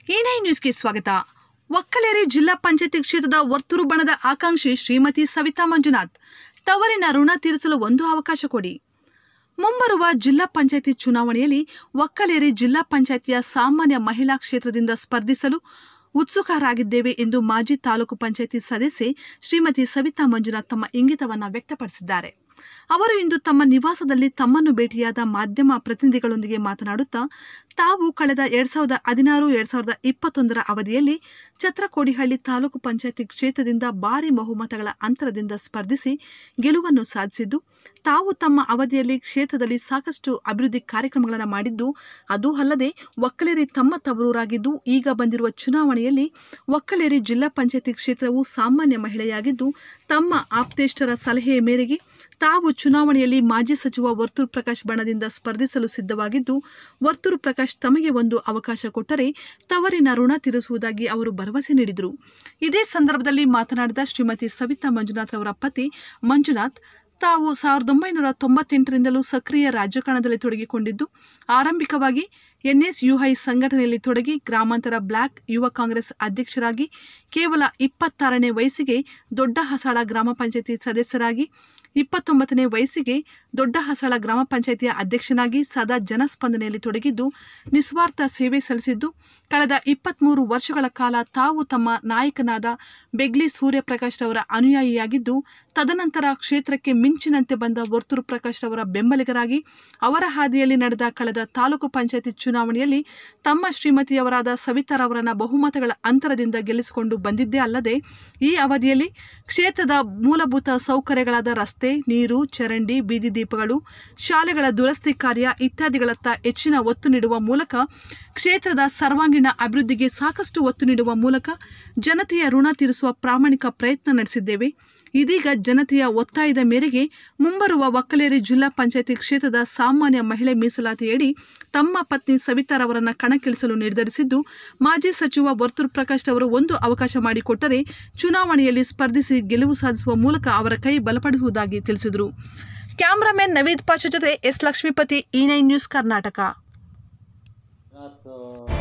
NI ನ್ಯೂಸ್ಗೆ ಸ್ವಾಗತ ಒಕ್ಕಲೇರಿ ಜಿಲ್ಲಾ ಪಂಚಾಯತಿ ಕ್ಷೇತ್ರದ ವರ್ತೂರು ಬಣದ ಆಕಾಂಕ್ಷಿ ಶ್ರೀಮತಿ ಸವಿತಾ ಮಂಜುನಾಥ್ ತವರಿನ ಋಣ ತೀರಿಸಲು ಒಂದು ಅವಕಾಶ ಕೊಡಿ ಮುಂಬರುವ ಜಿಲ್ಲಾ ಪಂಚಾಯತಿ ಚುನಾವಣೆಯಲ್ಲಿ ಒಕ್ಕಲೇರಿ ಜಿಲ್ಲಾ ಪಂಚಾಯತಿಯ ಸಾಮಾನ್ಯ ಮಹಿಳಾ ಕ್ಷೇತ್ರದಿಂದ ಸ್ಪರ್ಧಿಸಲು ಉತ್ಸುಕರಾಗಿದ್ದೇವೆ ಎಂದು ಮಾಜಿ ತಾಲೂಕು ಪಂಚಾಯತಿ ಸದಸ್ಯೆ ಶ್ರೀಮತಿ ಸವಿತಾ ಮಂಜುನಾಥ್ ತಮ್ಮ ಇಂಗಿತವನ್ನು ವ್ಯಕ್ತಪಡಿಸಿದ್ದಾರೆ ಅವರು ಇಂದು ತಮ್ಮ ನಿವಾಸದಲ್ಲಿ ತಮ್ಮನ್ನು ಭೇಟಿಯಾದ ಮಾಧ್ಯಮ ಪ್ರತಿನಿಧಿಗಳೊಂದಿಗೆ ಮಾತನಾಡುತ್ತಾ ತಾವು ಕಳೆದ ಎರಡ್ ಸಾವಿರದ ಹದಿನಾರು ಎರಡ್ ಸಾವಿರದ ಇಪ್ಪತ್ತೊಂದರ ಅವಧಿಯಲ್ಲಿ ಛತ್ರಕೋಡಿಹಳ್ಳಿ ತಾಲೂಕು ಪಂಚಾಯತಿ ಕ್ಷೇತ್ರದಿಂದ ಭಾರಿ ಬಹುಮತಗಳ ಅಂತರದಿಂದ ಸ್ಪರ್ಧಿಸಿ ಗೆಲುವನ್ನು ಸಾಧಿಸಿದ್ದು ತಾವು ತಮ್ಮ ಅವಧಿಯಲ್ಲಿ ಕ್ಷೇತ್ರದಲ್ಲಿ ಸಾಕಷ್ಟು ಅಭಿವೃದ್ಧಿ ಕಾರ್ಯಕ್ರಮಗಳನ್ನು ಮಾಡಿದ್ದು ಅದೂ ಅಲ್ಲದೆ ಒಕ್ಕಲೇರಿ ತಮ್ಮ ತವರೂರಾಗಿದ್ದು ಈಗ ಬಂದಿರುವ ಚುನಾವಣೆಯಲ್ಲಿ ಒಕ್ಕಲೇರಿ ಜಿಲ್ಲಾ ಪಂಚಾಯತಿ ಕ್ಷೇತ್ರವು ಸಾಮಾನ್ಯ ಮಹಿಳೆಯಾಗಿದ್ದು ತಮ್ಮ ಆಪ್ತೇಷ್ಟರ ಸಲಹೆಯ ಮೇರೆಗೆ ತಾವು ಚುನಾವಣೆಯಲ್ಲಿ ಮಾಜಿ ಸಚಿವ ವರ್ತೂರು ಪ್ರಕಾಶ್ ಬಣದಿಂದ ಸ್ಪರ್ಧಿಸಲು ಸಿದ್ಧವಾಗಿದ್ದು ವರ್ತೂರು ಪ್ರಕಾಶ್ ತಮಗೆ ಒಂದು ಅವಕಾಶ ಕೊಟ್ಟರೆ ತವರಿನ ಋಣ ತೀರಿಸುವುದಾಗಿ ಅವರು ಭರವಸೆ ನೀಡಿದರು ಇದೇ ಸಂದರ್ಭದಲ್ಲಿ ಮಾತನಾಡಿದ ಶ್ರೀಮತಿ ಸವಿತಾ ಮಂಜುನಾಥ್ ಅವರ ಪತಿ ಮಂಜುನಾಥ್ ತಾವು ಸಾವಿರದ ಒಂಬೈನೂರ ತೊಂಬತ್ತೆಂಟರಿಂದಲೂ ಸಕ್ರಿಯ ರಾಜಕಾರಣದಲ್ಲಿ ತೊಡಗಿಕೊಂಡಿದ್ದು ಆರಂಭಿಕವಾಗಿ ಎನ್ಎಸ್ಯುಐ ಸಂಘಟನೆಯಲ್ಲಿ ತೊಡಗಿ ಗ್ರಾಮಾಂತರ ಬ್ಲಾಕ್ ಯುವ ಕಾಂಗ್ರೆಸ್ ಅಧ್ಯಕ್ಷರಾಗಿ ಕೇವಲ ಇಪ್ಪತ್ತಾರನೇ ವಯಸ್ಸಿಗೆ ದೊಡ್ಡ ಹಸಾಳ ಗ್ರಾಮ ಪಂಚಾಯತಿ ಸದಸ್ಯರಾಗಿ ಇಪ್ಪತ್ತೊಂಬತ್ತನೇ ವಯಸ್ಸಿಗೆ ದೊಡ್ಡ ಹಸಾಳ ಗ್ರಾಮ ಪಂಚಾಯತಿಯ ಅಧ್ಯಕ್ಷನಾಗಿ ಸದಾ ಜನಸ್ಪಂದನೆಯಲ್ಲಿ ತೊಡಗಿದ್ದು ನಿಸ್ವಾರ್ಥ ಸೇವೆ ಸಲ್ಲಿಸಿದ್ದು ಕಳೆದ ಇಪ್ಪತ್ತ್ಮೂರು ವರ್ಷಗಳ ಕಾಲ ತಾವು ತಮ್ಮ ನಾಯಕನಾದ ಬೆಗ್ಲಿ ಸೂರ್ಯಪ್ರಕಾಶ್ ರವರ ಅನುಯಾಯಿಯಾಗಿದ್ದು ತದನಂತರ ಕ್ಷೇತ್ರಕ್ಕೆ ಮಿಂಚಿನಂತೆ ಬಂದ ವರ್ತೂರು ಪ್ರಕಾಶ್ ರವರ ಬೆಂಬಲಿಗರಾಗಿ ಅವರ ಹಾದಿಯಲ್ಲಿ ನಡೆದ ಕಳೆದ ತಾಲೂಕು ಪಂಚಾಯತಿ ಚುನಾವಣೆಯಲ್ಲಿ ತಮ್ಮ ಶ್ರೀಮತಿಯವರಾದ ಸವಿತಾರವರನ್ನ ಬಹುಮತಗಳ ಅಂತರದಿಂದ ಗೆಲ್ಲಿಸಿಕೊಂಡು ಬಂದಿದ್ದೇ ಅಲ್ಲದೆ ಈ ಅವಧಿಯಲ್ಲಿ ಕ್ಷೇತ್ರದ ಮೂಲಭೂತ ಸೌಕರ್ಯಗಳಾದ ರಸ್ತೆ ನೀರು ಚರಂಡಿ ಬೀದಿ ದೀಪಗಳು ಶಾಲೆಗಳ ದುರಸ್ತಿ ಕಾರ್ಯ ಇತ್ಯಾದಿಗಳತ್ತ ಹೆಚ್ಚಿನ ಒತ್ತು ನೀಡುವ ಮೂಲಕ ಕ್ಷೇತ್ರದ ಸರ್ವಾಂಗೀಣ ಅಭಿವೃದ್ಧಿಗೆ ಸಾಕಷ್ಟು ಒತ್ತು ನೀಡುವ ಮೂಲಕ ಜನತೆಯ ಋಣ ತೀರಿಸುವ ಪ್ರಾಮಾಣಿಕ ಪ್ರಯತ್ನ ನಡೆಸಿದ್ದೇವೆ ಇದೀಗ ಜನತೆಯ ಒತ್ತಾಯದ ಮೇರೆಗೆ ಮುಂಬರುವ ಒಕ್ಕಲೇರಿ ಜಿಲ್ಲಾ ಪಂಚಾಯತಿ ಕ್ಷೇತ್ರದ ಸಾಮಾನ್ಯ ಮಹಿಳೆ ಮೀಸಲಾತಿಯಡಿ ತಮ್ಮ ಪತ್ನಿ ಸವಿತಾರವರನ್ನ ಕಣಕ್ಕಿಳಿಸಲು ನಿರ್ಧರಿಸಿದ್ದು ಮಾಜಿ ಸಚಿವ ವರ್ತೂರು ಪ್ರಕಾಶ್ ಅವರು ಒಂದು ಅವಕಾಶ ಮಾಡಿಕೊಟ್ಟರೆ ಚುನಾವಣೆಯಲ್ಲಿ ಸ್ಪರ್ಧಿಸಿ ಗೆಲುವು ಸಾಧಿಸುವ ಮೂಲಕ ಅವರ ಕೈ ಬಲಪಡಿಸುವುದಾಗಿ ತಿಳಿಸಿದರು ಕ್ಯಾಮರಾಮನ್ ನವೀದ್ ಪಾಷಾ ಜೊತೆ S Lakshmipathi E nine news Karnataka Gujarat